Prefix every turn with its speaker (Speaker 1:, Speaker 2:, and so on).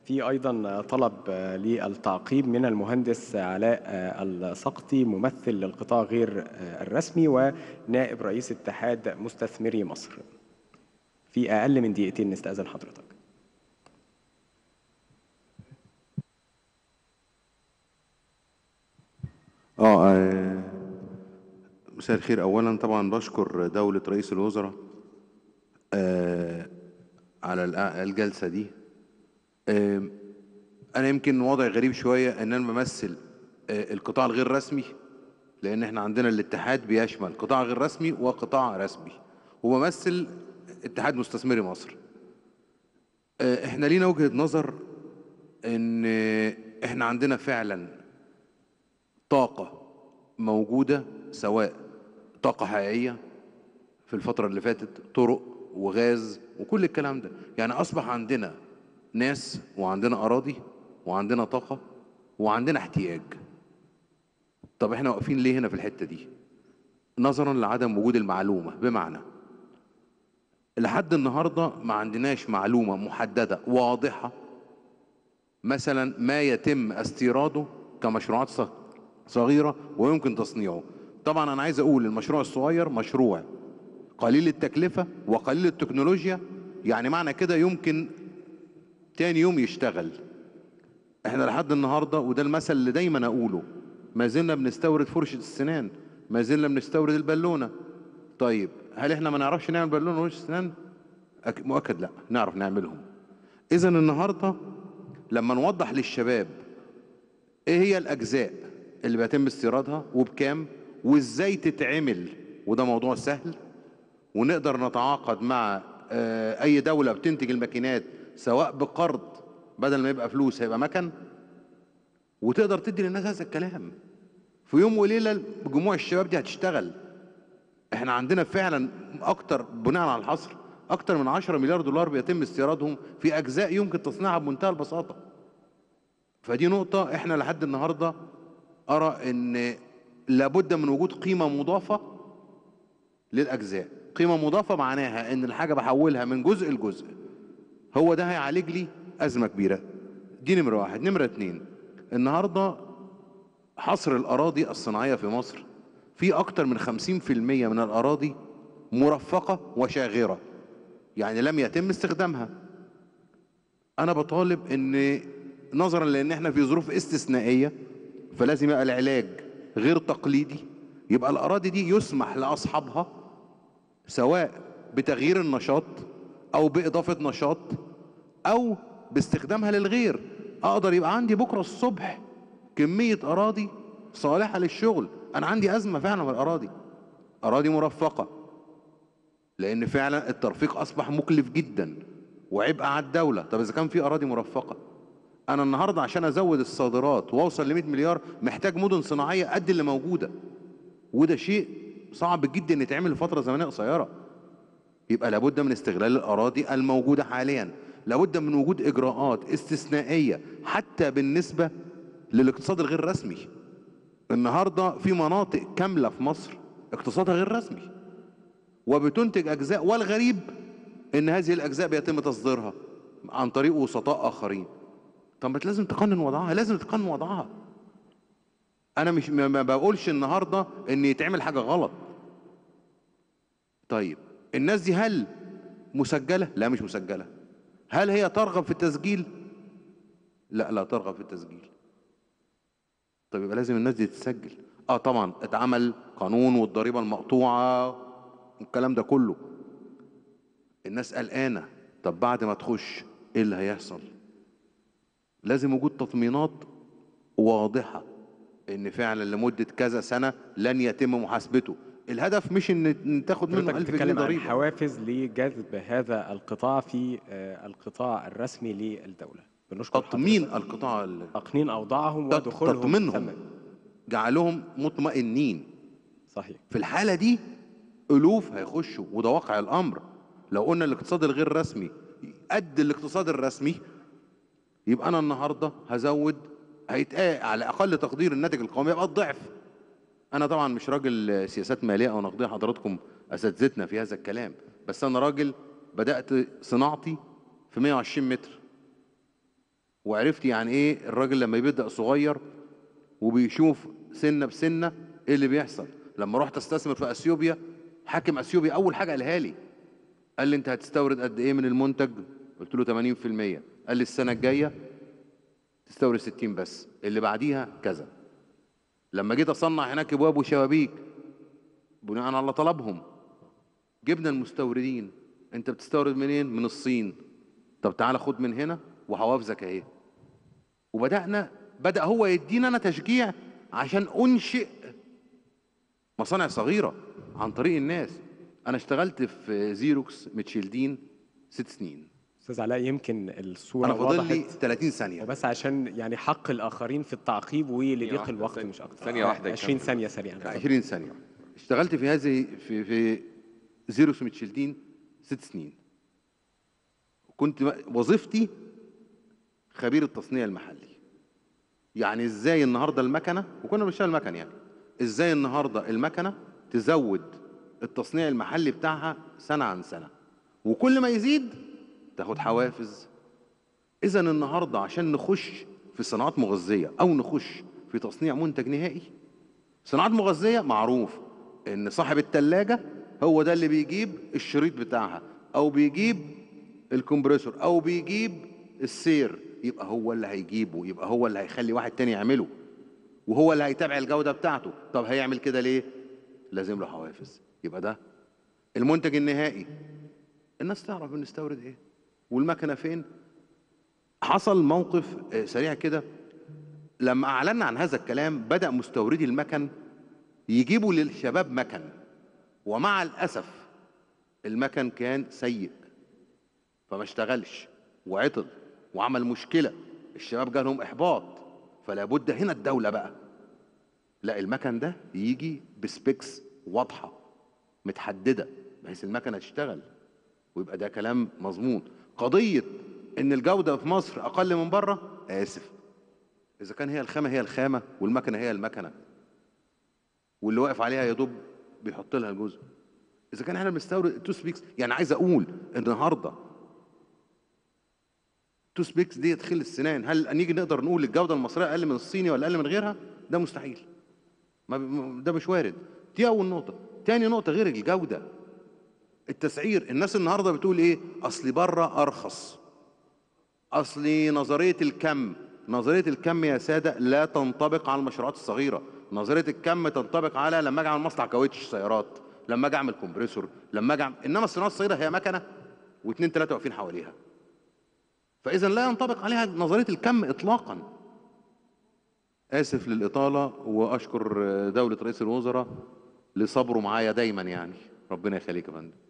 Speaker 1: في أيضا طلب آه، للتعقيب من المهندس علاء آه، السقطي ممثل للقطاع غير آه، الرسمي ونائب رئيس اتحاد مستثمري مصر في أقل من دقيقتين نستأذن حضرتك
Speaker 2: اه آه، مساء الخير اولا طبعا بشكر دولة رئيس الوزراء آه، على الأ- الجلسة دي آه، انا يمكن وضعي غريب شوية ان انا بمثل آه، القطاع الغير رسمي لان احنا عندنا الاتحاد بيشمل قطاع غير رسمي وقطاع رسمي وبمثل اتحاد مستثمري مصر آه، احنا لينا وجهة نظر ان احنا عندنا فعلا طاقة موجودة سواء طاقة حقيقية في الفترة اللي فاتت طرق وغاز وكل الكلام ده يعني أصبح عندنا ناس وعندنا أراضي وعندنا طاقة وعندنا احتياج طب احنا واقفين ليه هنا في الحتة دي نظرا لعدم وجود المعلومة بمعنى لحد النهاردة ما عندناش معلومة محددة واضحة مثلا ما يتم استيراده كمشروعات ص- صغيرة ويمكن تصنيعه طبعا أنا عايز أقول المشروع الصغير مشروع قليل التكلفة وقليل التكنولوجيا يعني معنى كده يمكن تاني يوم يشتغل احنا لحد النهاردة وده المثل اللي دايما أقوله ما زلنا بنستورد فرشة السنان ما زلنا بنستورد البالونة طيب هل احنا ما نعرفش نعمل بالونة وفرشة السنان أك- مؤكد لا نعرف نعملهم اذا النهارده لما نوضح للشباب ايه هي الاجزاء اللي بيتم استيرادها وبكام وازاي تتعمل وده موضوع سهل ونقدر نتعاقد مع آه، اي دوله بتنتج الماكينات سواء بقرض بدل ما يبقى فلوس هيبقى مكن وتقدر تدي للناس هذا الكلام في يوم وليله جموع الشباب دي هتشتغل احنا عندنا فعلا اكتر بناء على الحصر اكتر من 10 مليار دولار بيتم استيرادهم في اجزاء يمكن تصنيعها بمنتهى البساطه فدي نقطه احنا لحد النهارده ارى ان لابد من وجود قيمه مضافه للاجزاء قيمه مضافه معناها ان الحاجه بحولها من جزء لجزء هو ده هيعالج لي ازمه كبيره دي نمره واحد نمره اتنين النهارده حصر الأراضي الصناعية في مصر في أكتر من 50% من الأراضي مرفقة وشاغرة يعني لم يتم استخدامها أنا بطالب إن نظرا لأن إحنا في ظروف استثنائية فلازم يبقى العلاج غير تقليدي يبقى الأراضي دي يسمح لأصحابها سواء بتغيير النشاط أو بإضافة نشاط أو باستخدامها للغير أقدر يبقى عندي بكرة الصبح كمية أراضي صالحة للشغل أنا عندي أزمة فعلا في الأراضي أراضي مرفقة لأن فعلا الترفيق أصبح مكلف جدا وعبء على الدولة طب إذا كان في أراضي مرفقة أنا النهاردة عشان أزود الصادرات وأوصل ل 100 مليار محتاج مدن صناعية قد اللي موجودة وده شيء صعب جدا يتعمل في فترة زمنية قصيرة يبقى لابد من استغلال الأراضي الموجودة حاليا لابد من وجود إجراءات استثنائية حتى بالنسبة للاقتصاد الغير رسمي النهاردة في مناطق كاملة في مصر اقتصادها غير رسمي وبتنتج أجزاء والغريب إن هذه الأجزاء بيتم تصديرها عن طريق وسطاء آخرين طب ما لازم تقنن وضعها لازم تقنن وضعها أنا مش ما ما بقولش النهاردة إن يتعمل حاجة غلط طيب الناس دي هل مسجلة؟ لا مش مسجلة هل هي ترغب في التسجيل؟ لا لا ترغب في التسجيل طب يبقى لازم الناس دي تتسجل اه طبعا اتعمل قانون والضريبة المقطوعة والكلام ده كله الناس قلقانة طب بعد ما تخش ايه اللي هيحصل لازم وجود تطمينات واضحة ان فعلا لمدة كذا سنة لن يتم محاسبته الهدف مش ان إن تاخد منه
Speaker 1: حضرتك
Speaker 2: 1000 جنيه
Speaker 1: بتتكلم عن
Speaker 2: ضريبة
Speaker 1: حوافز لجذب هذا القطاع في آه، القطاع الرسمي للدولة بنشكر
Speaker 2: تطمين
Speaker 1: حضرتك.
Speaker 2: القطاع ال-
Speaker 1: تقنين أوضاعهم
Speaker 2: تط-
Speaker 1: ودخولهم
Speaker 2: تطمينهم.
Speaker 1: ثمن.
Speaker 2: جعلهم مطمئنين
Speaker 1: صحيح
Speaker 2: في الحالة دي ألوف هيخشوا وده واقع الأمر لو قلنا الاقتصاد الغير رسمي قد الاقتصاد الرسمي يبقى أنا النهاردة هزود هيتقال على أقل تقدير الناتج القومي يبقى الضعف أنا طبعا مش راجل سياسات مالية أو نقدية حضراتكم أساتذتنا في هذا الكلام بس أنا راجل بدأت صناعتي في 120 متر وعرفت يعني ايه الراجل لما بيبدا صغير وبيشوف سنه بسنه ايه اللي بيحصل لما رحت استثمر في اثيوبيا حاكم اثيوبيا اول حاجه قالها لي قال لي انت هتستورد قد ايه من المنتج قلت له 80% قال لي السنه الجايه تستورد 60 بس اللي بعديها كذا لما جيت اصنع هناك ابواب وشبابيك بناء على طلبهم جبنا المستوردين انت بتستورد منين من الصين طب تعالى خد من هنا وحوافزك اهي وبدانا بدا هو يدينا انا تشجيع عشان انشئ مصانع صغيره عن طريق الناس انا اشتغلت في زيروكس متشيلدين ست سنين
Speaker 1: استاذ علاء يمكن الصوره
Speaker 2: انا فاضل لي
Speaker 1: وضحت
Speaker 2: 30 ثانيه
Speaker 1: وبس عشان يعني حق الاخرين في التعقيب ولضيق
Speaker 3: واحدة،
Speaker 1: الوقت
Speaker 3: ثانية-
Speaker 1: مش اكتر
Speaker 3: ثانية واحدة
Speaker 1: 20
Speaker 3: يكمل.
Speaker 1: ثانيه سريعا
Speaker 2: 20 ثانيه اشتغلت في هذه في في زيروكس متشيلدين ست سنين كنت وظيفتي خبير التصنيع المحلي يعني ازاي النهارده المكنه وكنا بنشتغل مكن يعني ازاي النهارده المكنه تزود التصنيع المحلي بتاعها سنه عن سنه وكل ما يزيد تاخد حوافز اذا النهارده عشان نخش في صناعات مغذيه او نخش في تصنيع منتج نهائي صناعات مغذيه معروف ان صاحب الثلاجه هو ده اللي بيجيب الشريط بتاعها او بيجيب الكمبريسور او بيجيب السير يبقى هو اللي هيجيبه يبقى هو اللي هيخلي واحد تاني يعمله وهو اللي هيتابع الجوده بتاعته طب هيعمل كده ليه لازم له حوافز يبقى ده المنتج النهائي الناس تعرف بنستورد ايه والمكنه فين حصل موقف آه، سريع كده لما اعلنا عن هذا الكلام بدا مستوردي المكن يجيبوا للشباب مكن ومع الاسف المكن كان سيء فما اشتغلش وعطل وعمل مشكله الشباب جالهم احباط فلا بد هنا الدوله بقى لا المكن ده يجي بسبيكس واضحه متحدده بحيث المكنه تشتغل ويبقى ده كلام مضمون قضيه ان الجوده في مصر اقل من بره اسف اذا كان هي الخامه هي الخامه والمكنه هي المكنه واللي واقف عليها يا دوب بيحط لها الجزء اذا كان احنا بنستورد التو سبيكس يعني عايز اقول النهارده تو سبيكس دي تخل السنان هل نيجي نقدر نقول الجوده المصريه اقل من الصيني ولا اقل من غيرها ده مستحيل ما ب- ده مش وارد دي اول نقطه تاني نقطه غير الجوده التسعير الناس النهارده بتقول ايه اصل بره ارخص اصل نظريه الكم نظريه الكم يا ساده لا تنطبق على المشروعات الصغيره نظريه الكم تنطبق على لما اجي اعمل مصنع كاوتش سيارات لما اجي اعمل كومبريسور لما اجي أعمل... انما الصناعه الصغيره هي مكنه واثنين ثلاثه واقفين حواليها فاذا لا ينطبق عليها نظريه الكم اطلاقا اسف للاطاله واشكر دوله رئيس الوزراء لصبره معايا دايما يعني ربنا يخليك يا فندم